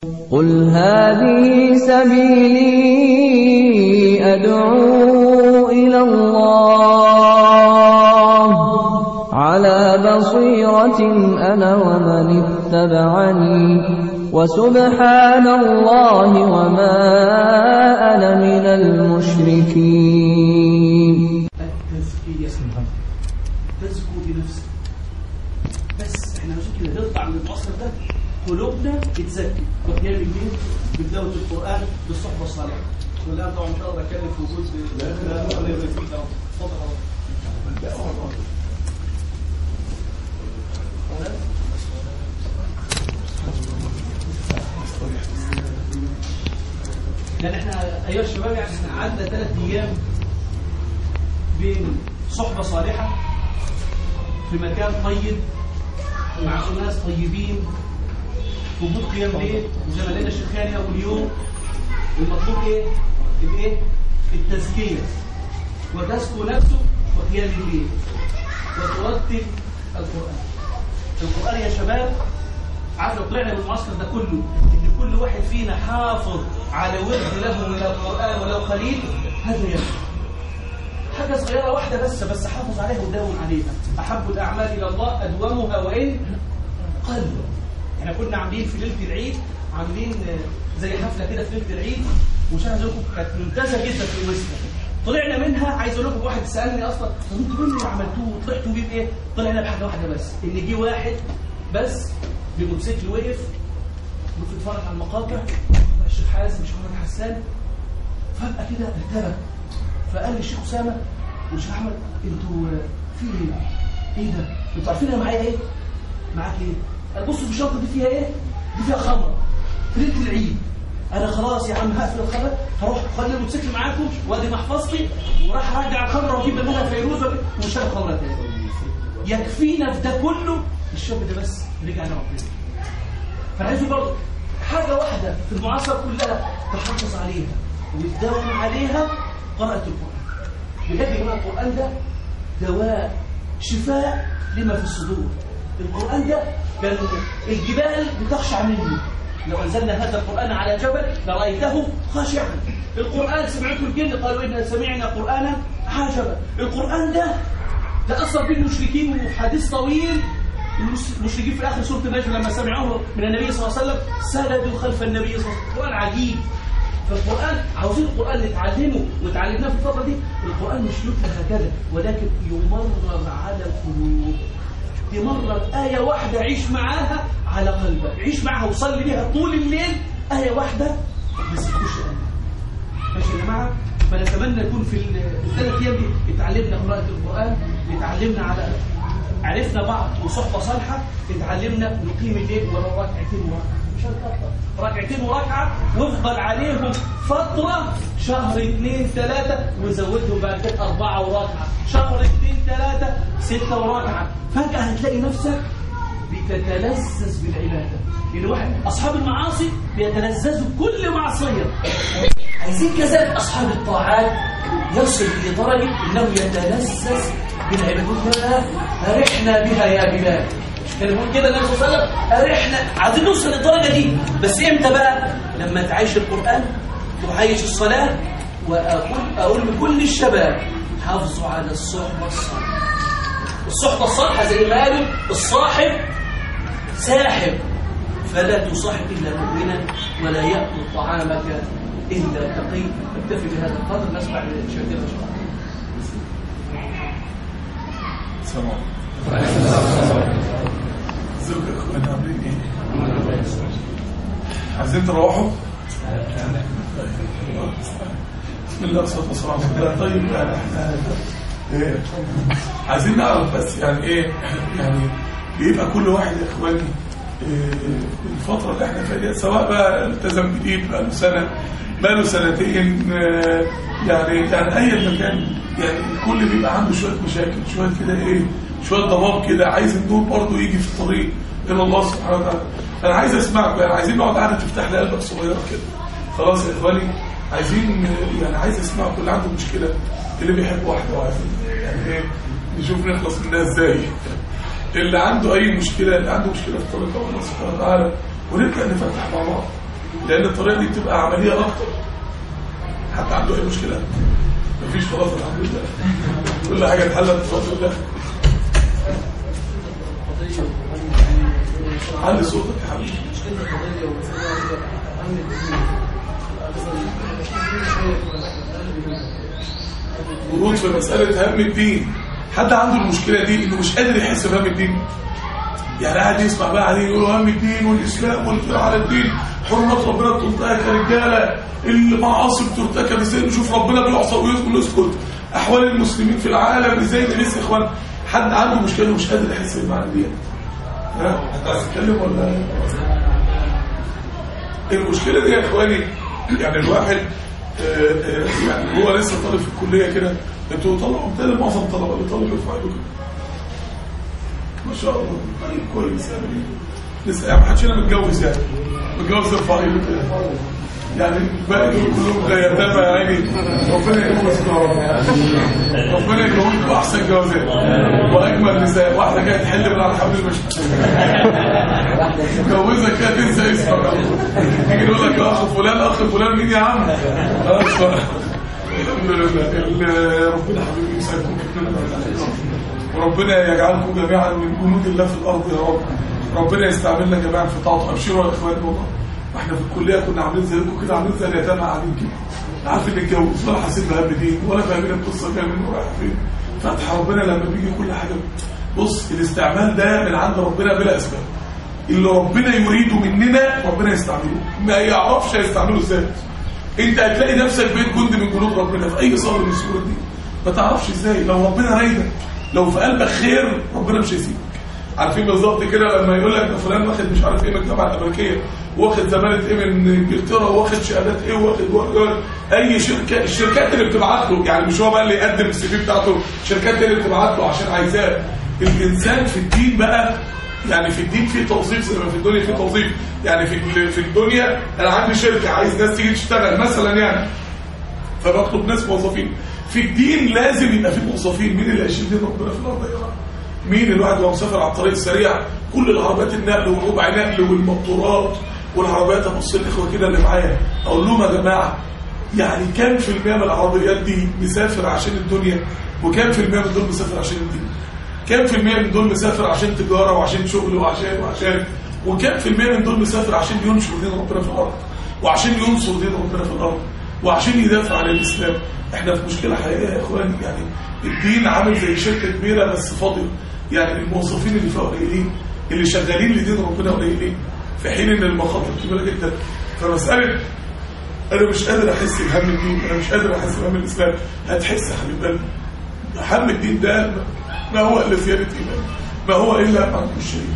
قل هذه سبيلي أدعو إلى الله على بصيرة أنا ومن اتبعني وسبحان الله وما أنا من المشركين التزكية تزكو بنفسك بس احنا عشان كده نطلع من العصر ده قلوبنا تتزكي وقيام الليل بتلاوة القرآن بالصحبة الصالحة والآن طبعا ان شاء الله بتكلم في وجود لا لا لا لا اتفضل لان احنا ايها الشباب يعني احنا قعدنا ثلاث ايام بين صحبة صالحة في مكان طيب مع ناس طيبين في وجود قيام ليل وزي ما لقينا الشيخاني اول يوم المطلوب ايه؟ الايه؟ التزكية وتزكو نفسه وقيام الليل وترتل القرآن القرآن يا شباب عارف لو طلعنا من المعسكر ده كله ان كل واحد فينا حافظ على ورد له من القرآن ولو قليل هذا يكفي حاجة صغيرة واحدة بس بس حافظ عليها وداوم عليها أحب الأعمال إلى الله أدومها وإن قل احنا كنا عاملين في ليلة العيد عاملين آه، زي حفلة كده في ليلة العيد ومش عايز أقول لكم كانت ممتازة جدا في الوسطى طلعنا منها عايز اقول لكم واحد سالني اصلا طب انتوا ايه اللي عملتوه طلعتوا بيه بايه؟ طلعنا بحاجه واحده بس ان جه واحد بس بموتوسيكل وقف بيتفرج على المقاطع الشيخ حازم مش محمد حسان فجاه كده ارتبك فقال لي الشيخ اسامه والشيخ احمد انتوا في ايه؟ ايه ده؟ انتوا عارفين انا معايا ايه؟ معاك ايه؟ قال بصوا في الشنطه دي فيها ايه؟ دي فيها خمره في ليله العيد انا خلاص يا عم هقفل الخمر هروح خلي الموتوسيكل معاكم وادي محفظتي وراح ارجع الخمره واجيب منها فيروز ومش هاخد خمره تاني يكفينا في ده كله الشاب ده بس رجع لربنا فانا عايزه برضه حاجه واحده في المعاصره كلها تحافظ عليها وتداوم عليها قراءه القران بجد يا جماعه القران ده دواء شفاء لما في الصدور القران ده كان الجبال بتخشع منه لو انزلنا هذا القران على جبل لرايته خاشعا القران سمعته الجن قالوا انا سمعنا قرانا عجبا القران ده تاثر به المشركين وحديث طويل المشركين في اخر سوره النجم لما سمعوه من النبي صلى الله عليه وسلم سجدوا خلف النبي صلى الله عليه وسلم قران عجيب فالقرآن عاوزين القرآن نتعلمه وتعلمناه في الفترة دي القرآن مش يتلى هكذا ولكن يمرر على القلوب تمرر آية واحدة عيش معاها على قلبك عيش معاها وصلي بيها طول الليل آية واحدة بس تخش قلبك ماشي يا جماعة فنتمنى يكون في الثلاث أيام دي اتعلمنا قراءة القرآن اتعلمنا على عرفنا بعض وصحبة صالحة اتعلمنا نقيم الليل ولو ركعتين وركعة مش هنكتر ركعتين وركعة وافضل عليهم فترة شهر اثنين ثلاثة وزودهم بعد كده أربعة وركعة شهر اثنين ثلاثة ستة وركعة فجأة هتلاقي نفسك بتتلذذ بالعبادة لأن واحد أصحاب المعاصي بيتلذذوا بكل معصية عايزين كذلك أصحاب الطاعات يصل لدرجة أنه يتلذذ بالعبادة أرحنا بها يا بلال كان يقول كده النبي صلى الله عليه وسلم أرحنا عايزين نوصل للدرجة دي بس إمتى بقى لما تعيش القرآن تعيش الصلاة وأقول أقول لكل الشباب حافظوا على الصحبة الصالحة الصحبة الصالحة زي ما قالوا الصاحب ساحب فلا تصاحب إلا مؤمنا ولا يأكل طعامك إلا تقي نكتفي بهذا القدر نسمع لشيخنا إن شاء الله السلام عليكم ازيكم يا اخوانا عاملين ايه؟ عايزين تروحوا؟ بسم الله والصلاه والسلام على رسول الله طيب يعني احنا إيه؟ عايزين نعرف بس يعني ايه يعني بيبقى كل واحد يا اخواني إيه الفترة اللي احنا فيها دي، سواء بقى التزم جديد بقى له سنة بقى له سنتين آه، يعني يعني اي مكان يعني الكل بيبقى عنده شوية مشاكل شوية كده ايه شوية ضباب كده عايز النور برضه يجي في الطريق الى الله سبحانه وتعالى انا عايز اسمعكم يعني عايزين نقعد قعدة تفتح لي قلبك صغيرة كده خلاص يا اخواني عايزين آه، يعني عايز اسمعكم اللي عنده مشكلة اللي بيحب واحدة وعايزين يعني ايه نشوف نخلص منها ازاي اللي عنده اي مشكلة اللي عنده مشكلة في طريق الله سبحانه وتعالى ونبدأ نفتح مع بعض لان الطريقه دي بتبقى عمليه اكتر حد عنده اي مشكله مفيش خلاص الحمد لله كل حاجه اتحلت بفضل الله علي صوتك يا حبيبي ورود في مسألة هم الدين حد عنده المشكلة دي انه مش قادر يحس بهم الدين يعني قاعد يسمع بقى عليه يقول هم الدين والاسلام والقراءة على الدين حرمات ربنا بتنتهك يا رجاله المعاصي بترتكب ازاي نشوف ربنا بيعصى ويسكت ويسكت احوال المسلمين في العالم ازاي نحس يا اخوان حد عنده مشكله ومش قادر يحس بالمعنى دي ها انت عايز تتكلم ولا المشكله دي يا اخواني يعني الواحد آه، آه، يعني هو لسه طالب في الكليه كده انتوا طلعوا بالتالي معظم الطلبه اللي طالب يرفع ايده كده ما شاء الله طيب كويس يعني لسه يعني ما حدش هنا متجوز يعني متجوز يرفع ايده كده يعني الباقي دول كلهم غيتامى يا عيني ربنا يجوزكم يا رب ربنا يجوزكم احسن جوازات واجمل نساء واحده كانت تحل من على حبل المشي متجوزه كده تنسى اسمك تيجي نقول لك يا اخ فلان اخ فلان مين يا عم آه، ف- الحمد لله ال- ربنا حبيبي يسعدكم وربنا يجعلكم جميعا من جنود الله في الارض يا رب ربنا يستعملنا جميعا في طاعته ابشروا يا اخوان والله واحنا في الكليه كنا عاملين زيكم كده عاملين زي اليتامى قاعدين كده لا عارفين نتجوز ولا حاسين بهم دين ولا فاهمين القصه جايه منين ورايحه فين فتح ربنا لما بيجي كل حاجه بص الاستعمال ده من عند ربنا بلا اسباب اللي ربنا يريده مننا ربنا يستعمله ما يعرفش هيستعمله ازاي انت هتلاقي نفسك بقيت جند من جنود ربنا في اي صبر من الصور دي ما تعرفش ازاي لو ربنا رايدك لو في قلبك خير ربنا مش هيسيبك عارفين بالظبط كده لما يقول لك ده فلان واخد مش عارف ايه من الجامعه الامريكيه واخد زماله ايه من انجلترا واخد شهادات ايه واخد واخد- اي شركه الشركات اللي بتبعت له يعني مش هو بقى اللي يقدم السي في بتاعته الشركات اللي بتبعت له عشان عايزاه الانسان في الدين بقى يعني في الدين في توظيف زي ما في الدنيا في توظيف يعني في في الدنيا انا عندي شركه عايز ناس تيجي تشتغل مثلا يعني فبطلب ناس موظفين في الدين لازم يبقى في موظفين مين اللي هيشيل دين ربنا في الارض يا جماعه مين الواحد وهو مسافر على الطريق السريع كل العربيات النقل والربع نقل والمقطورات والعربيات ابص الاخوه كده اللي معايا اقول لهم يا جماعه يعني كام في المية من العربيات دي مسافر عشان الدنيا وكام في المية من دول مسافر عشان الدين كام في المية من دول مسافر عشان تجارة وعشان شغل وعشان وعشان وكام في المية من دول مسافر عشان ينشر دين ربنا في الأرض وعشان ينصر دين ربنا في الأرض وعشان يدافع عن الإسلام احنا في مشكلة حقيقية يا إخوان يعني الدين عامل زي شركة كبيرة بس فاضية يعني الموظفين اللي فيها قليلين اللي شغالين لدين ربنا قليلين في حين ان المخاطر كبيرة جدا فمسألة انا مش قادر احس بهم الدين انا مش قادر احس بهم الاسلام هتحس يا حبيب قلبي هم الدين ده ما هو الا زياده ايمان ما هو الا عن الشيء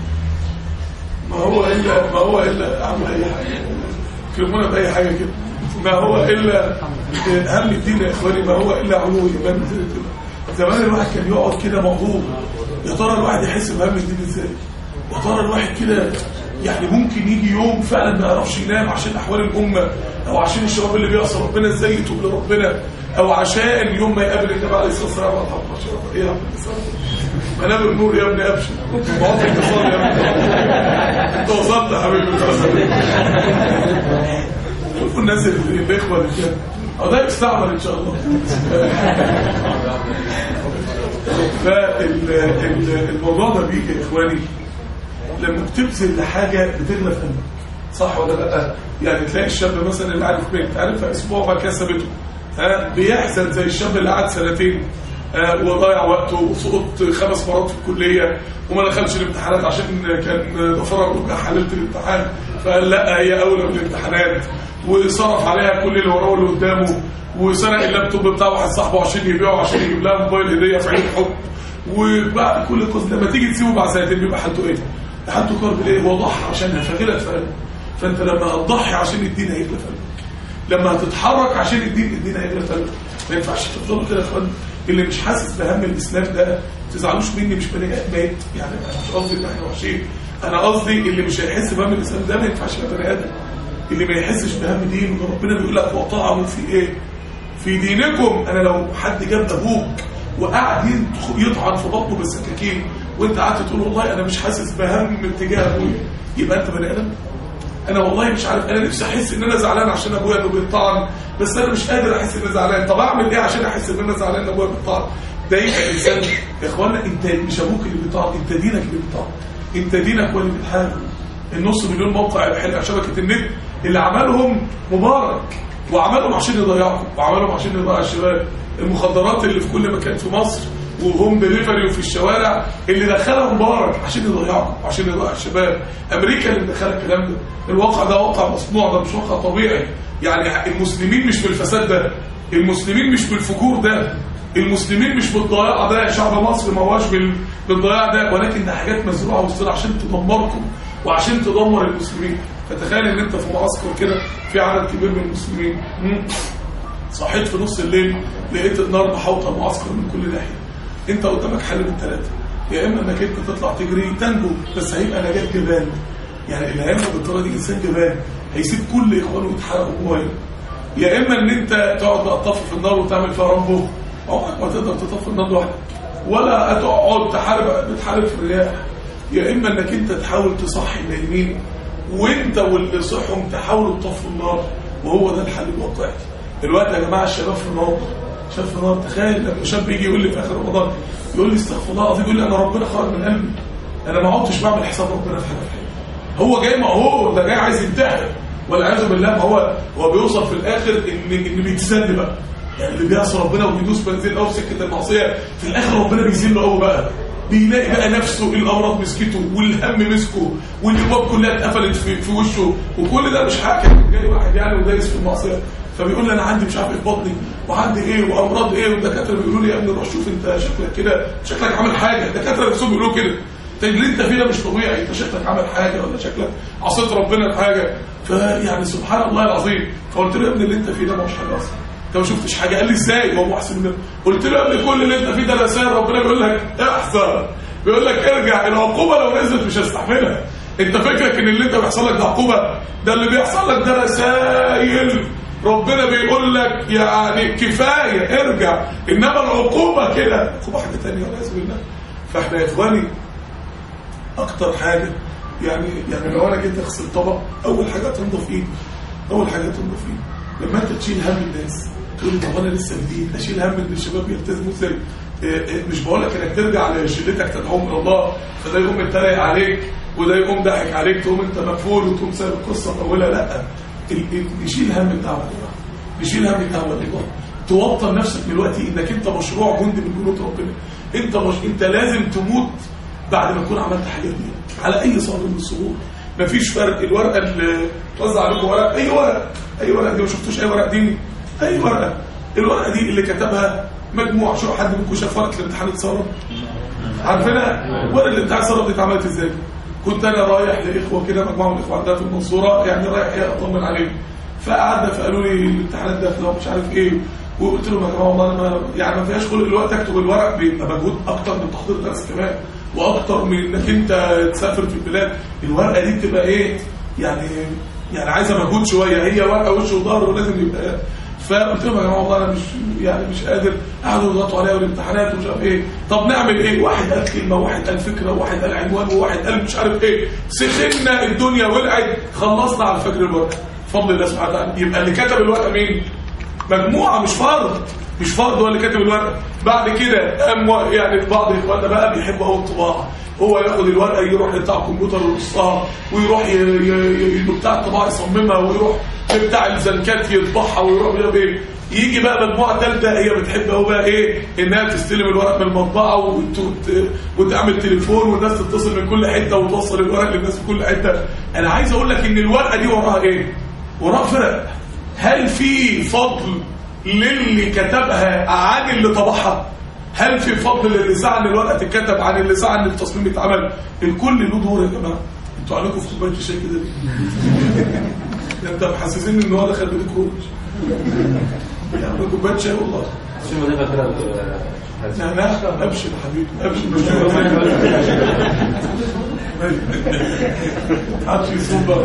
ما هو الا ما هو الا اعمل اي حاجه كلمونا باي حاجه كده ما هو الا هم الدين يا اخواني ما هو الا علو ايمان زي كده زمان الواحد كان يقعد كده مغضوب يا ترى الواحد يحس بهم الدين ازاي يا ترى الواحد كده يعني ممكن يجي يوم فعلا ما يعرفش ينام عشان احوال الامه او عشان الشباب اللي بيعصى ربنا ازاي يتوب لربنا او عشان يوم ما يقابل النبي عليه الصلاه والسلام الله ما شاء الله ايه يا عم منام النور يا ابني ابشر مواطن اتصال يا ابني انت وصلت يا حبيبي شوفوا الناس اللي الاخوه اللي كده او ده يستعمل ان شاء الله فالموضوع ده بيجي يا اخواني لما بتبذل لحاجه بتغلى في قلبك صح ولا لا يعني تلاقي الشاب مثلا اللي عارف بنت عارف اسبوع ما كسبته ها بيحزن زي الشاب اللي قعد سنتين آه، وضيع وقته وسقط خمس مرات في الكليه وما دخلش الامتحانات عشان كان ضفرها ربع حللت الامتحان فقال لا هي اولى بالامتحانات وصرف عليها كل اللي وراه واللي قدامه وسرق اللابتوب بتاع واحد صاحبه عشان يبيعه عشان يجيب لها موبايل هديه في عيد الحب وبعد كل القصه لما تيجي تسيبه بعد سنتين بيبقى حالته ايه؟ حالته كرب ايه؟ هو ضحى عشانها فغلت في قلبه فانت لما هتضحي عشان الدين هيغلى في قلبك لما هتتحرك عشان الدين الدين هيغلى في قلبك ما ينفعش تفضلوا كده يا اخوان اللي مش حاسس بهم الاسلام ده ما تزعلوش مني مش بني ادم مات يعني أنا مش قصدي ان احنا وحشين انا قصدي اللي مش هيحس بهم الاسلام ده ما ينفعش يبقى بني ادم اللي ما يحسش بهم دين ربنا بيقول لك وطاعوا في ايه في دينكم انا لو حد جاب ابوك وقعد ينتخ- يطعن في بطنه بالسكاكين وانت قعدت تقول والله انا مش حاسس بهم اتجاه ابويا يبقى انت بني ادم انا والله مش عارف انا نفسي احس ان انا زعلان عشان ابويا انه بيطعن بس انا مش قادر احس ان انا زعلان طب اعمل ايه عشان احس ان انا زعلان ان ابويا بيطعن ده يبقى الانسان يا اخوانا انت مش ابوك اللي بيطعن انت دينك اللي بيطعن انت دينك هو اللي بيتحارب النص مليون موقع الحل على شبكه النت اللي عملهم مبارك وعملهم عشان يضيعكم وعملهم عشان يضيع الشباب المخدرات اللي في كل مكان في مصر وهم دليفري وفي الشوارع اللي دخلها مبارك عشان يضيعكم وعشان يضيع الشباب امريكا اللي مدخله الكلام ده الواقع ده واقع مصنوع ده مش واقع طبيعي يعني المسلمين مش بالفساد ده المسلمين مش بالفجور ده المسلمين مش بالضياع ده شعب مصر ما هواش بال- بالضياع ده ولكن ده حاجات مزروعه وسط عشان تدمركم وعشان تدمر المسلمين فتخيل ان انت في معسكر كده في عدد كبير من المسلمين مم. صحيت في نص الليل لقيت النار محوطه المعسكر من كل ناحيه انت قدامك حل من ثلاثه يا اما انك انت تطلع تجري تنجو بس هيبقى نجاه جبال يعني اللي هيعمل بالطريقه دي انسان جبال هيسيب كل اخوانه يتحرقوا جواه يا اما ان انت تقعد تطفي في النار وتعمل فيها رامبو عمرك ما تقدر تطفي النار لوحدك ولا هتقعد تحارب بتحارب في الرياح يا اما انك انت تحاول تصحي النايمين وانت واللي صحهم تحاولوا تطفوا النار وهو ده الحل الواقعي دلوقتي يا جماعه الشباب في النار شاب في النار تخيل لما شاب يجي يقول لي في اخر رمضان يقول لي استغفر الله العظيم يقول لي انا ربنا خرج من قلبي انا ما عدتش بعمل حساب ربنا في حاجه في حياتي هو جاي ما هو ده جاي عايز ينتحر والعياذ بالله ما هو هو بيوصل في الاخر ان ان بيتسد بقى يعني اللي بيعصي ربنا وبيدوس بنزين قوي في سكه المعصيه في الاخر ربنا بيذله قوي بقى بيلاقي بقى نفسه الامراض مسكته والهم مسكه والابواب كلها اتقفلت في, في وشه وكل ده مش حاجه جاي واحد يعني ودايس في المعصيه فبيقول لي انا عندي مش عارف ايه في بطني وعندي ايه وامراض ايه والدكاتره بيقولوا لي يا ابني روح شوف انت شكلك كده شكلك عامل حاجه الدكاتره نفسهم بيقولوا كده طيب اللي انت فيه ده مش طبيعي انت شكلك عامل حاجه ولا شكلك عصيت ربنا في حاجه فيعني سبحان الله العظيم فقلت له يا ابني اللي انت فيه ده مش حاجه اصلا انت ما شفتش حاجه قال لي ازاي وهو احسن مني قلت له يا ابني كل اللي انت فيه ده رسائل ربنا بيقول لك احذر بيقول لك ارجع العقوبه لو نزلت مش هستحملها انت فكرك ان اللي انت بيحصل لك ده عقوبه ده اللي بيحصل لك ده رسائل ربنا بيقول لك يعني كفايه ارجع انما العقوبه كده عقوبه حاجه ثانيه والعياذ بالله فاحنا يا اخواني اكتر حاجه يعني يعني لو انا جيت اغسل طبق اول حاجه تنضف ايدي اول حاجه تنضف ايدي لما انت تشيل هم الناس تقول لي طب انا لسه جديد اشيل هم ان الشباب يلتزموا ازاي إيه إيه مش بقول لك انك ترجع لشلتك تدعوهم الى الله فده يقوم يتريق عليك وده يقوم ضحك عليك تقوم انت مقفول وتقوم سايب القصه طويله لا ال- ال- نشيل هم الدعوه دي بقى. نشيل هم الدعوه دي بقى. توطن نفسك دلوقتي انك انت مشروع جندي من جنود ربنا انت مش انت لازم تموت بعد ما تكون عملت حاجات دي على اي صعب من الصعود مفيش فرق الورقه اللي توزع عليكم ورق اي ورق اي ورقه دي ما شفتوش اي ورق ديني اي ورقه الورقه دي اللي كتبها مجموعه شو حد منكم شاف ورقه الامتحان اتسرب عارفينها ورقه الامتحان اتسرب دي اتعملت ازاي كنت انا رايح لاخوه كده مجموعه من الاخوه عندها في المنصوره يعني رايح ايه اطمن عليهم فقعدنا فقالوا لي الامتحانات داخله ومش عارف ايه وقلت لهم يا جماعه والله انا ما يعني ما فيهاش خلق الوقت اكتب الورق بيبقى مجهود اكتر من تحضير درس كمان واكتر من انك انت تسافر في البلاد الورقه دي بتبقى ايه يعني يعني عايزه مجهود شويه هي ورقه وش وظهر ولازم يبقى فقلت لهم يا جماعه والله انا مش يعني مش قادر قعدوا يضغطوا عليا والامتحانات ومش عارف ايه طب نعمل ايه واحد قال كلمه وواحد قال فكره وواحد قال عنوان وواحد قال مش عارف ايه سخنا الدنيا ولعت خلصنا على الفجر الورقه بفضل الله سبحانه وتعالى يبقى اللي كتب الورقه مين مجموعه مش فرد مش فرد هو اللي كاتب الورقه بعد كده قام و- يعني بعض اخواننا بقى بيحبوا قوي الطباعه هو ياخد الورقه يروح لبتاع الكمبيوتر ويقصها ويروح ي- ي- ي- بتاع الطباعه يصممها ويروح بتاع الزنكات يطبعها ويروح يعمل ايه يجي بقى مجموعه ثالثه هي بتحب قوي بقى ايه انها تستلم الورق من المطبعه وت- وت- وتعمل تليفون والناس تتصل من كل حته وتوصل الورق للناس في كل حته انا عايز اقول لك ان الورقه دي وراها ايه وراها فرق هل في فضل للي كتبها عن اللي طبعها هل في فضل للي سعى ان الورقه تتكتب عن اللي سعى ان التصميم يتعمل الكل له دور يا جماعه انتوا عليكم في كوبايه الشاي كده ليه؟ ده انت محسسين ان هو دخل بيت كروج يعني كوبايه شاي والله شو ما نبغى كده لا لا ابشر يا حبيبي ابشر محدش يصوم بقى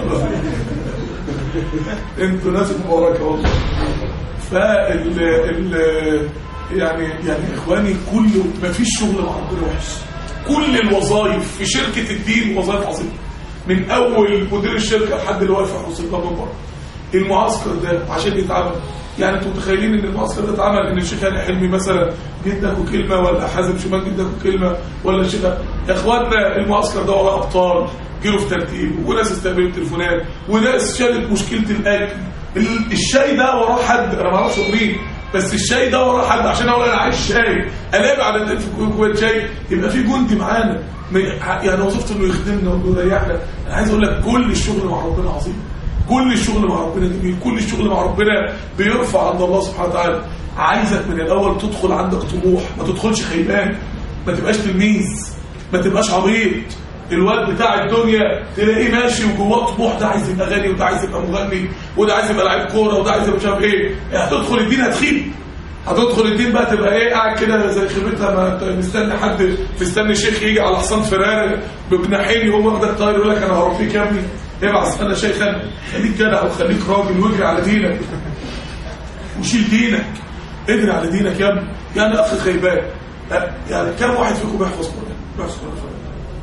انتوا ناس مباركه والله فال ال يعني يعني اخواني كل ما فيش شغل مع ربنا وحش كل الوظائف في شركه الدين وظائف عظيمه من اول مدير الشركه لحد اللي واقف في حوض الباب من بره المعسكر ده عشان يتعمل يعني انتوا متخيلين ان المعسكر ده اتعمل ان الشيخ هاني حلمي مثلا جدك وكلمه ولا حازم شمال جدك وكلمه ولا الشيخ يا اخواتنا المعسكر ده وراه ابطال جيروا في ترتيب وناس استقبلت تليفونات وناس شالت مشكله الاكل ال- الشاي ده وراه حد انا ما اعرفش هو مين بس الشاي ده وراه حد عشان اقول انا عايز شاي الاقي بعد الدين في كوبايه شاي يبقى في جندي معانا ما- يعني وظيفته انه يخدمنا ويريحنا انا عايز اقول لك كل الشغل مع ربنا عظيم كل الشغل مع ربنا جميل كل الشغل مع ربنا بيرفع عند الله سبحانه وتعالى عايزك من الاول تدخل عندك طموح ما تدخلش خيبان ما تبقاش تلميذ ما تبقاش عبيط الواد بتاع الدنيا تلاقيه ماشي وجواه طموح ده عايز يبقى غني وده عايز يبقى مغني وده عايز يبقى لعيب كوره وده عايز يبقى مش عارف ايه هتدخل الدين هتخيب هتدخل الدين بقى تبقى ايه قاعد كده زي خيبتها ما انت مستني حد مستني شيخ يجي على حصان فراري بجناحين يقوم واخدك طاير يقول لك انا هربيك يا ابني ابعث انا شيخا خليك جدع وخليك راجل واجري على دينك وشيل دينك اجري على دينك يا ابني يعني اخ خيبان أه، يعني كم واحد فيكم بيحفظ قران بيحفظ قران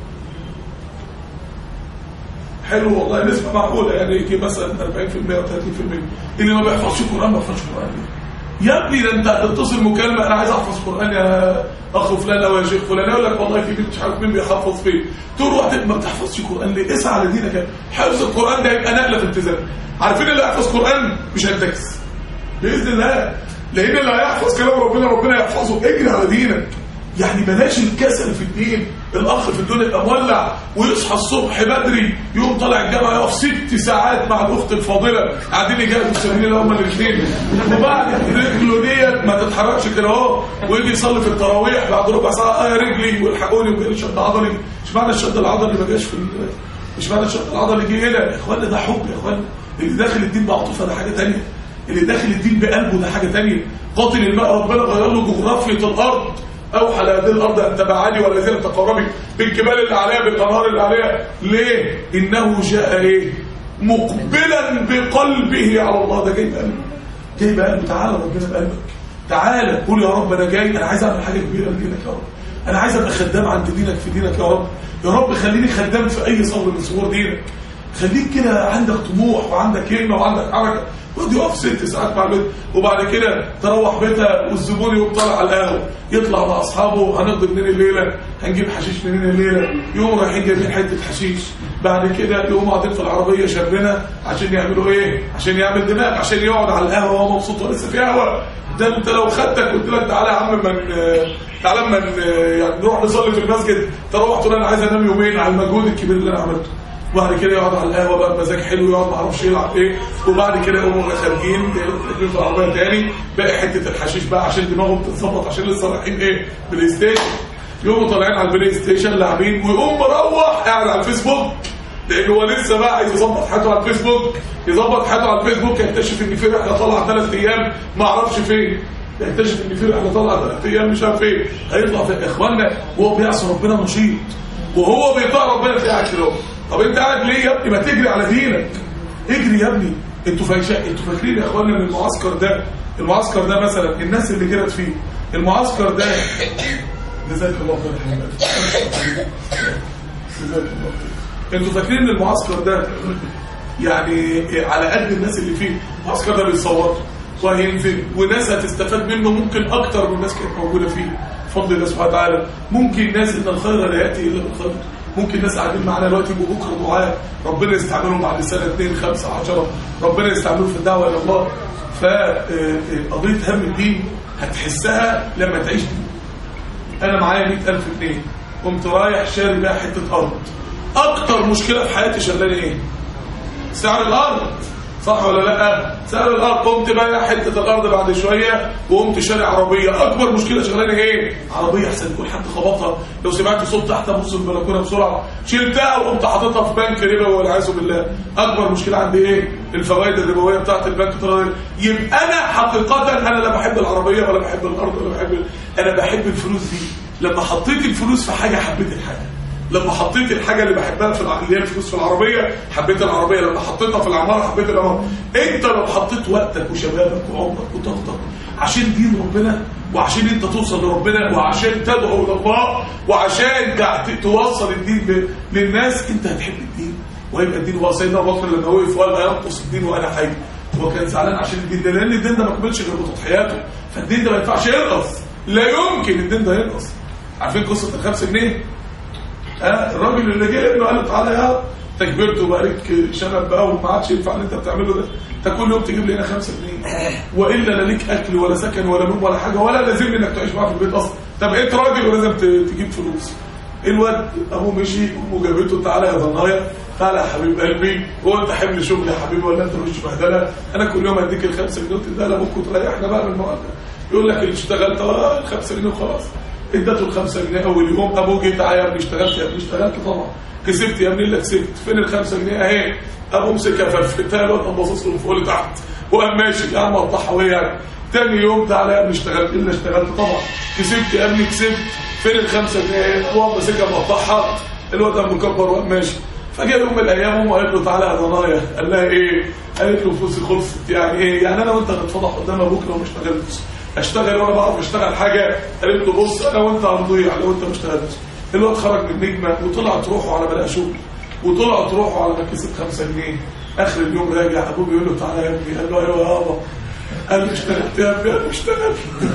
حلو والله نسبة معقولة يعني يجي مثلا 40% او 30% اللي ما بيحفظش قرآن ما بيحفظش قرآن ليه؟ يا ابني ده انت هتتصل مكالمة انا عايز احفظ قرآن يا اخ فلان او يا شيخ فلان يقول لك والله في بنت مش عارف مين بيحفظ فين تقول وقت ما بتحفظش قرآن ليه؟ اسعى على دينك يا ابني. حفظ القرآن ده يبقى نقلة في التزام عارفين اللي هيحفظ قرآن مش هينتكس باذن الله لان اللي هيحفظ كلام ربنا ربنا يحفظه اجري على دينك يعني بلاش الكسل في الدين الاخ في الدنيا يبقى مولع ويصحى الصبح بدري يقوم طالع الجامعه يقف ست ساعات مع الاخت الفاضله قاعدين يجاهدوا السبيل اللي هم الاثنين وبعد رجله ديت ما تتحركش كده اهو ويجي يصلي في التراويح بعد ربع ساعه اه يا رجلي والحقوني وجالي شد عضلي مش معنى الشد العضلي ما جاش في ال- مش معنى الشد العضلي جه هنا يا اخوانا ده حب يا اخوانا اللي داخل الدين بعاطفه ده حاجه ثانيه اللي داخل الدين بقلبه ده حاجه ثانيه قاتل الماء ربنا غير له جغرافيه الارض اوحى لهذه الارض ان تبعدي ولا زالت تقربي بالجبال اللي عليها بالانهار اللي عليها ليه انه جاء ايه مقبلا بقلبه على الله ده جاي بقلبه جاي بقلبه تعالى ربنا بقلبك تعالى قول يا رب انا جاي انا عايز اعمل حاجه كبيره لدينك يا رب انا عايز ابقى خدام عند دينك في دينك يا رب يا رب خليني خدام في اي صبر من صور دينك خليك كده عندك طموح وعندك كلمه وعندك حركه خد يقف ست ساعات مع البيت وبعد كده تروح بيتها والزبون يقوم طالع على القهوه يطلع مع اصحابه هنقضي منين الليله هنجيب حشيش منين الليله يقوم رايحين جايبين حته حشيش بعد كده يقوموا قاعدين في العربيه شابنا عشان يعملوا ايه عشان يعمل دماغ عشان يقعد على القهوه وهو مبسوط ولسه في قهوه ده انت لو خدتك قلت لك تعالى يا عم من تعالى من يعني نروح نصلي في المسجد تروح تقول انا عايز انام يومين على المجهود الكبير اللي انا عملته وبعد كده يقعد على القهوه بقى بمزاج حلو يقعد ما اعرفش يلعب ايه وبعد كده يقوموا خارجين راكبين في العربيه تاني باقي حته الحشيش بقى عشان دماغهم تتظبط عشان لسه رايحين ايه بلاي ستيشن يقوموا طالعين على البلاي ستيشن لاعبين ويقوم مروح قاعد على الفيسبوك لان هو لسه بقى عايز يظبط حياته على الفيسبوك يظبط حياته على الفيسبوك يكتشف ان في رحله طالعه ثلاث ايام ما اعرفش فين يكتشف ان في رحله طالعه ثلاث ايام مش عارف فين هيطلع في اخواننا وهو بيعصي ربنا نشيط وهو بيطاع ربنا في قاعد كده طب انت قاعد ليه يا ابني ما تجري على دينك اجري يا ابني انتوا فايشا انتوا فاكرين يا اخوانا ان المعسكر ده المعسكر ده مثلا الناس اللي جرت فيه المعسكر ده جزاك الله خير يا حبيبي جزاك الله خير انتوا فاكرين ان المعسكر ده يعني على قد الناس اللي فيه المعسكر ده بيتصور وهينزل وناس هتستفاد منه ممكن اكتر من الناس كانت موجوده فيه بفضل الله سبحانه وتعالى ممكن ناس ان الخير لا ياتي الا بالخير ممكن ناس قاعدين معانا دلوقتي يبقوا بكره دعاء ربنا يستعملهم بعد سنه 2 5 10 ربنا يستعملهم في الدعوه الى الله فقضيه هم الدين هتحسها لما تعيش دين انا معايا 100000 جنيه قمت رايح شاري بيها حته ارض اكتر مشكله في حياتي شغلاني ايه سعر الارض صح ولا لا سعر الارض قمت بايع حته الارض بعد شويه وقمت شاري عربيه اكبر مشكله شغلاني ايه عربيه احسن يكون حد خبطها لو سمعت صوت تحت ابص البلكونه بسرعه شلتها وقمت حاططها في بنك ربا والعياذ بالله اكبر مشكله عندي ايه الفوائد الربويه بتاعه البنك طلعت يبقى انا حقيقه انا لا بحب العربيه ولا بحب الارض ولا بحب انا بحب الفلوس دي لما حطيت الفلوس في حاجه حبيت الحاجه لما حطيت الحاجة اللي بحبها في الع- اللي هي الفلوس في العربية حبيت العربية لما حطيتها في العمارة حبيت العمارة انت لو حطيت وقتك وشبابك وعمرك وطاقتك عشان دين ربنا وعشان انت توصل لربنا وعشان تدعو الى الله وعشان تع- توصل الدين ب- للناس انت هتحب الدين وهيبقى الدين هو سيدنا ابو بكر لما وقف وقال لا ينقص الدين وانا حي هو كان زعلان عشان الدين ده لان الدين ده ما كملش غير بتضحياته فالدين ده ما ينفعش ينقص لا يمكن الدين ده ينقص عارفين قصه الخمسة جنيه ها الراجل اللي جه ابنه قال له تعالى يا انت كبرت وبقالك شنب بقى وما عادش ينفع اللي انت بتعمله ده انت كل يوم تجيب لي هنا 5 جنيه والا لا ليك اكل ولا سكن ولا نوم ولا حاجه ولا لازم انك تعيش معاه في البيت اصلا طب انت راجل ولازم ت- تجيب فلوس الواد ابوه مشي امه جابته تعالى يا ضنايا تعالى يا حبيب قلبي هو انت حمل شغل يا حبيبي ولا انت مش بهدله انا كل يوم اديك الخمسه جنيه وتديها لابوك وتريحنا بقى من المقابله يقول لك اللي اشتغلت اه الخمسه جنيه وخلاص اديته الخمسه جنيه اول يوم ابوه جه تعالى يا ابني اشتغلت يا ابني اشتغلت طبعا كسبت يا ابني اللي كسبت فين الخمسه جنيه اهي ابوه مسكها فرفتها له قام باصص له من فوق لتحت وقام ماشي يا عم قطعها وهي يعني تاني يوم تعالى يا ابني اشتغلت الا اشتغلت طبعا كسبت يا ابني كسبت فين الخمسه جنيه هو ماسكها مقطعها الواد قام مكبر وقام ماشي فجاء يوم من الايام امه قالت له تعالى يا ضنايا قال لها ايه قالت له فلوسي خلصت يعني ايه يعني انا وانت هنتفضح قدام ابوك لو ما اشتغلتش اشتغل وانا بعرف اشتغل حاجه قالت له بص انا وانت هنضيع لو انت ما اشتغلتش الواد خرج من نجمه وطلعت روحه على ما لقى شغل وطلعت روحه على ما كسب 5 جنيه اخر اليوم راجع ابوه بيقول له تعالى يا ابني قال له ايوه يا بابا قال له اشتغلت يا ابني قال له اشتغلت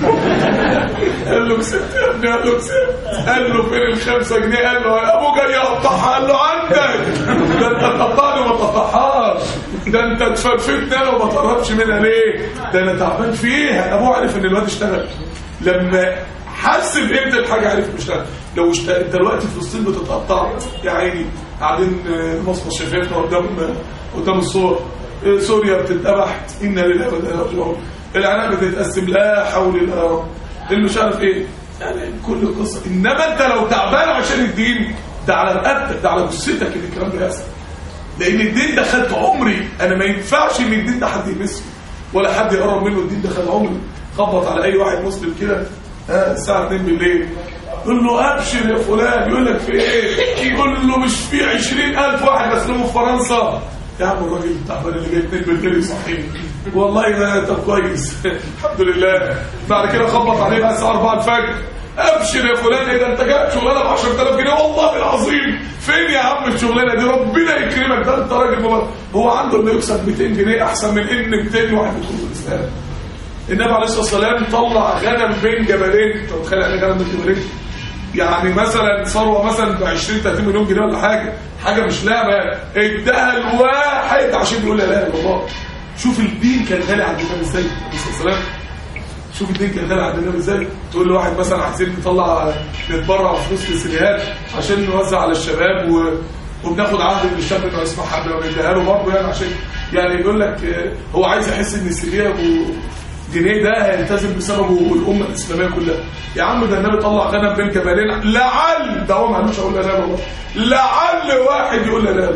قال له كسبت يا ابني قال له كسبت قال له فين الخمسة جنيه قال له يا ابو جاي يقطعها قال له عندك ده انت تقطعني وما تقطعهاش ده انت تفرفتني انا وما تقربش منها ليه ده انا تعبان فيها ابوه عرف ان الواد اشتغل لما حس بقيمه الحاجه عرف انه اشتغل لو اشتغل انت دلوقتي فلسطين بتتقطع يا عيني قاعدين آه، مصر شفافنا قدام قدام الصور آه، سوريا بتتذبح انا لله وانا اليه راجعون العراق بتتقسم لا حول الله يا رب اللي مش عارف ايه يعني كل قصه انما انت لو تعبان عشان الدين ده على رقبتك ده على جثتك ان الكلام ده يحصل لان الدين ده خد عمري انا ما ينفعش ان الدين ده حد يمسه ولا حد يقرب منه الدين ده خد عمري خبط على اي واحد مسلم كده ها الساعه 2 بالليل يقول له ابشر يا فلان يقول لك في ايه يقول له مش في 20000 واحد اسلموا في فرنسا يا عم الراجل التعبان اللي جاي 2 بالليل يصحيني والله ده طب كويس الحمد لله بعد كده خبط عليه بقى الساعه 4 الفجر ابشر يا فلان ايه ده انت جايب شغلانه ب 10000 جنيه والله العظيم فين يا عم الشغلانه دي ربنا يكرمك ده انت راجل مبارك. هو عنده انه يكسب 200 جنيه احسن من ان 200 واحد يدخل في الاسلام النبي عليه الصلاه والسلام طلع غنم بين جبلين انت متخيل يعني غنم بين جبلين يعني مثلا ثروه مثلا ب 20 30 مليون جنيه ولا حاجه حاجه مش لعبه اداها الواحد عشان يقول لا اله الا الله شوف الدين كان غالي عند النبي ازاي عليه الصلاه والسلام شوف الدين كان غالي عند النبي ازاي تقول لواحد مثلا عايزين نطلع نتبرع فلوس للسيديهات عشان نوزع على الشباب و... وبناخد عهد من الشاب انه يسمع حد ونديها له برضه يعني عشان يعني يقول لك آه، هو عايز يحس ان السيديه ابو جنيه ده هيلتزم بسببه الامه الاسلاميه كلها يا عم ده النبي طلع غنم بين جبلين لعل ده هو ما قالوش اقول لا لا والله لعل واحد يقول لا لا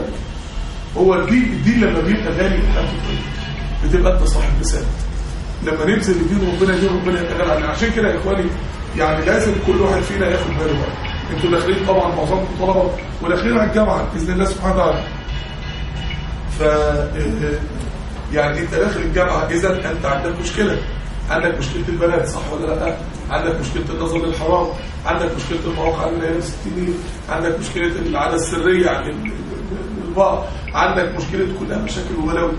هو الدين الدين لما بيبقى غالي لحد بتبقى انت صاحب رساله لما ننزل لدين ربنا دين ربنا يبقى غالي علينا عشان كده يا اخواني يعني لازم كل واحد فينا ياخد باله بقى انتوا داخلين طبعا معظمكم طلبه وداخلين على الجامعه باذن الله سبحانه وتعالى ف يعني انت داخل الجامعه اذا انت عندك مشكله عندك مشكله البنات صح ولا لا عندك مشكله النظر للحرام عندك مشكله المواقع اللي هي الستينيه عندك مشكله العاده السريه عن ال- ال- البعض عندك مشكله كلها مشاكل وبلاوي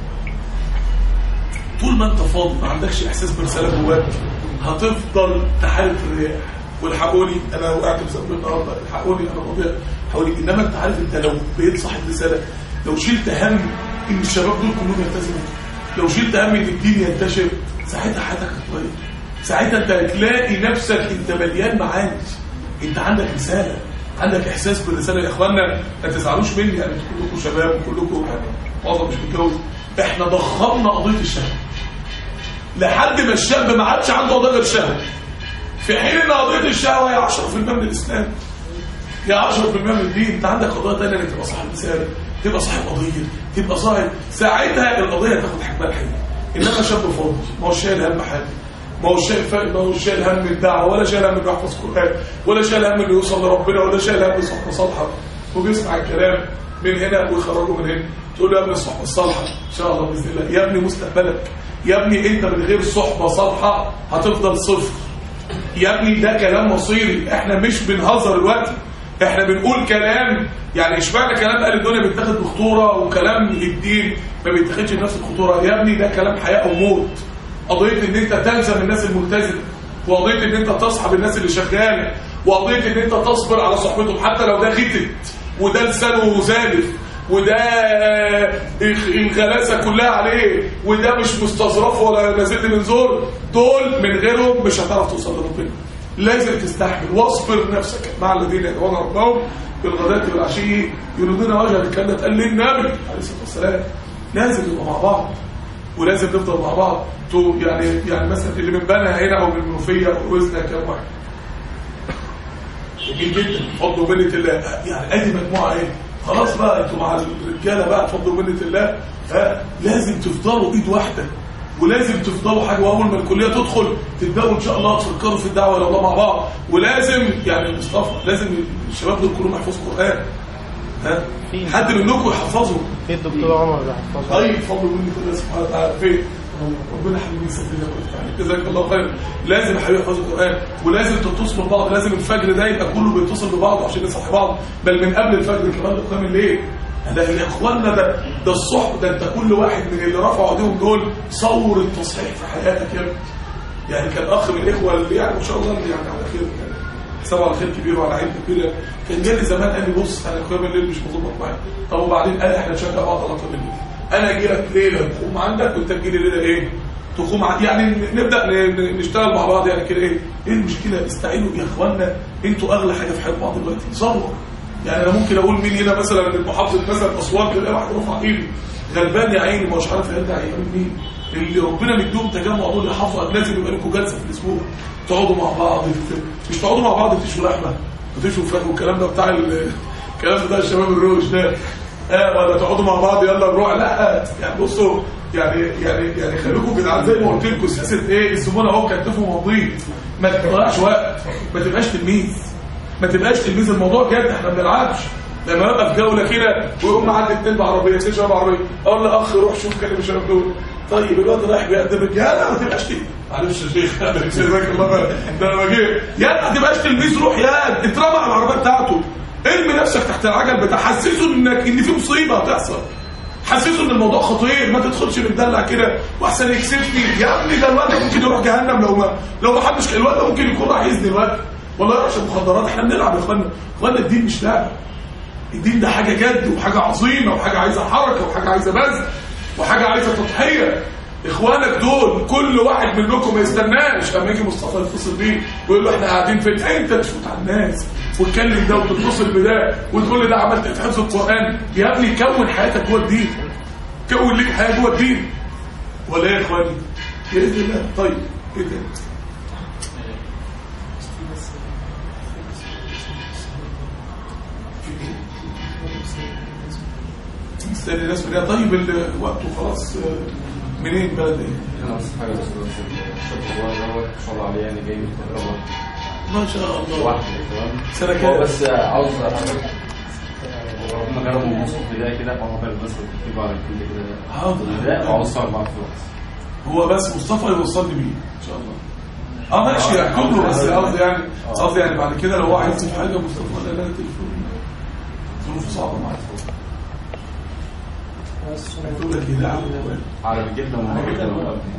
طول ما انت فاضي ما عندكش احساس برساله جواك هتفضل تحارب في الرياح والحقوني انا وقعت بسبب النهارده الحقوني انا مضيع حقوني انما انت عارف انت لو بقيت صاحب رساله لو شلت هم ان الشباب دول كلهم يلتزموا لو شلت هم ان الدين ينتشر ساعتها حياتك هتتغير ساعتها انت هتلاقي نفسك انت مليان معاني انت عندك رساله عندك احساس بالرساله يا اخوانا ما تزعلوش مني يعني انتوا كلكم شباب وكلكم يعني معظم مش متجوز احنا ضخمنا قضيه الشهوه لحد ما الشاب ما عادش عنده قضيه غير شهوه في حين ان قضيه الشهوه هي 10% من الاسلام هي 10% من الدين انت عندك قضيه ثانيه انك تبقى صاحب رساله تبقى صاحب قضيه تبقى صاحب ساعتها القضيه تاخد حجمها الحقيقي انما شاب فاضي ما هو شايل هم حاجه ما هو شايل فاهم ما هو شايل هم الدعوه ولا شايل هم انه يحفظ قران ولا شايل هم انه يوصل لربنا ولا شايل هم صحبه صالحه وبيسمع الكلام من هنا ويخرجه من هنا تقول له يا ابني الصحبه الصالحه ان شاء الله باذن الله يا ابني مستقبلك يا ابني انت من غير صحبه صالحه هتفضل صفر يا ابني ده كلام مصيري احنا مش بنهزر دلوقتي احنا بنقول كلام يعني اشمعنى كلام اهل الدنيا بيتاخد بخطوره وكلام الدين ما بيتاخدش بنفس الخطوره يا ابني ده كلام حياه او موت قضيه ان انت تلزم الناس الملتزمه وقضيه ان انت تصحب الناس اللي شغاله وقضيه ان انت تصبر على صحبتهم حتى لو ده غتت وده لسانه زالف وده الغلاسه كلها عليه وده مش مستظرف ولا نازل من زور دول من غيرهم مش هتعرف توصل لربنا لازم تستحمل واصبر نفسك مع الذين يدعون ربهم بالغداة والعشي يريدون وجه الكلام ده اتقال للنبي عليه الصلاه والسلام لازم نبقى مع بعض ولازم نفضل مع بعض تو يعني يعني مثلا اللي من بنها هنا او من المنوفيه او وزنها كام واحد جميل جدا بفضل ومنه الله يعني ادي مجموعه ايه خلاص بقى انتوا مع الرجاله بقى بفضل ومنه الله ها لازم تفضلوا ايد واحده ولازم تفضلوا حاجه واول ما الكليه تدخل تبداوا ان شاء الله تفكروا في الدعوه الى الله مع بعض ولازم يعني مصطفى لازم الشباب دول كلهم يحفظوا قران ها حد منكم يحفظه في الدكتور عمر بيحفظها طيب فضل مني الله سبحانه وتعالى فين ربنا حبيبي يسلم لك ويفتح جزاك الله خير لازم يا حبيبي يحفظوا القران ولازم تتصلوا ببعض لازم الفجر ده يبقى كله بيتصل ببعض عشان يصحي بعض بل من قبل الفجر كمان لقيام الليل ده يا اخوانا ده ده الصحب ده انت كل واحد من اللي رفعوا ايديهم دول صور التصحيح في حياتك يا ابني يعني كان اخ من الاخوه اللي يعني ما شاء الله اللي يعني على خير يعني حسابه على خير كبير وعلى علم كبير كان جالي زمان قال لي بص انا قيام الليل مش مظبط معايا طب وبعدين قال احنا نشجع بعض على قيام الليل انا اجي لك ليله تقوم عندك وانت تجي لي ليله ايه تقوم ع- يعني نبدا ن- ن- نشتغل مع بعض يعني كده ايه ايه المشكله استعينوا يا اخوانا انتوا اغلى حاجه في حياه بعض دلوقتي صبر يعني انا ممكن اقول مين هنا مثلا من محافظه مثلا اسوان تلاقي واحد رفع ايده غلبان يا عيني مش عارف يرجع يعمل مين اللي ربنا مديهم تجمع دول يحافظوا لازم يبقى لكم جلسه في الاسبوع تقعدوا مع بعض مش تقعدوا مع بعض تشوا لحمه وتشوا فراخ والكلام ده بتاع ال- الكلام ده الشباب الروش ده اه ولا تقعدوا مع بعض يلا نروح لا يعني بصوا يعني يعني يعني خليكم جدعان زي ما قلت لكم سياسه ايه الزبون اهو كتفوا ماضيين ما تضيعش وقت ما تبقاش تلميذ ما تبقاش تلميذ الموضوع جد احنا ما بنلعبش لما ابقى في جوله كده ويقوم معدي اتنين بعربيه اتنين شباب بعربيه اقول لاخ روح شوف كلم الشباب دول طيب الواد رايح بيقدم رجاله ما تبقاش تلميذ معلش يا شيخ انا جزاك الله خير ده انا بجيب يا ما تبقاش تلميذ روح يا اترمى على العربيه بتاعته ارمي نفسك تحت العجل بتاع حسسه انك ان في مصيبه هتحصل حسسه ان الموضوع خطير ما تدخلش متدلع كده واحسن يكسبني يا ابني ده الواد ممكن يروح جهنم لو ما لو ما حدش الواد ده ممكن يكون راح يزني الواد والله يروح يشرب مخدرات احنا بنلعب يا اخوانا اخوانا الدين مش لعبه الدين ده حاجه جد وحاجه عظيمه وحاجه عايزه حركه وحاجه عايزه بذل وحاجه عايزه تضحيه اخوانك دول كل واحد منكم ما يستناش اما يجي مصطفى يتصل بيه ويقول له احنا قاعدين فين انت تفوت على الناس وتكلم ده وتتصل بده وتقول لي ده عملت في حفظ القران يا ابني كون حياتك جوه الدين كون ليك حياه جوه الدين ولا ايه يا اخواني باذن الله طيب ايه ده مستني ناس من طيب الوقت وخلاص آه، منين بلد ايه انا بس حاجه بس بس الشاب الصغير دوت ما شاء الله عليه يعني جاي من القاهره ما شاء الله لوحده تمام سنة هو كام؟ بس عاوز حضرتك ربنا جربه من نص البدايه كده فهو كان بس بيكتب على كل كده حاضر. البدايه وعاوز صار معاه في الوقت هو بس مصطفى يوصلني بيه ان شاء الله اه ماشي يعني كله بس قصدي يعني قصدي يعني بعد كده لو هو عايز يشوف حاجه مصطفى ولا لا تليفون ظروف صعبه معايا تقول لك ايه لا عم على الجبنه ومن جدا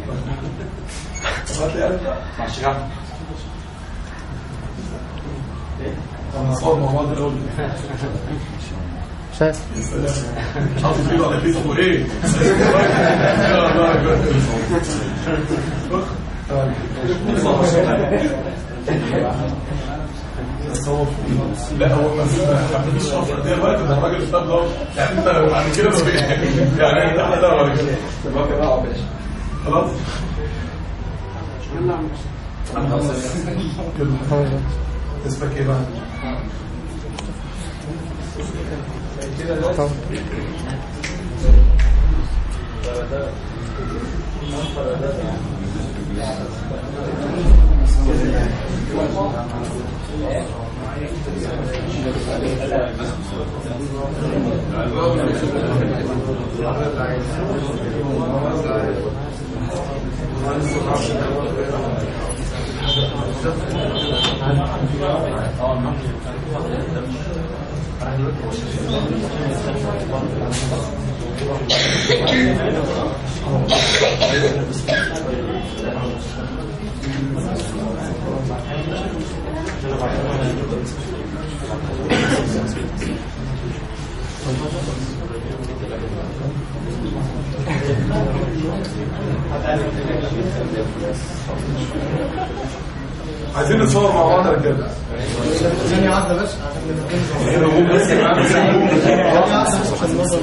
مع الشيخ احمد انا صور مع بعض الاول شايف يا سلام حاطط ايده على كتفه ايه يا الله يبارك لا هو ما حبيتش اشرف قد ايه الوقت ده الراجل استاذ ده يعني انت لو بعد كده ما في- يعني انت حتى بعد كده خلاص اسمك ايه بقى؟ عايزين نتصور مع بعض يا رجاله ثانية واحدة بس عشان نبقى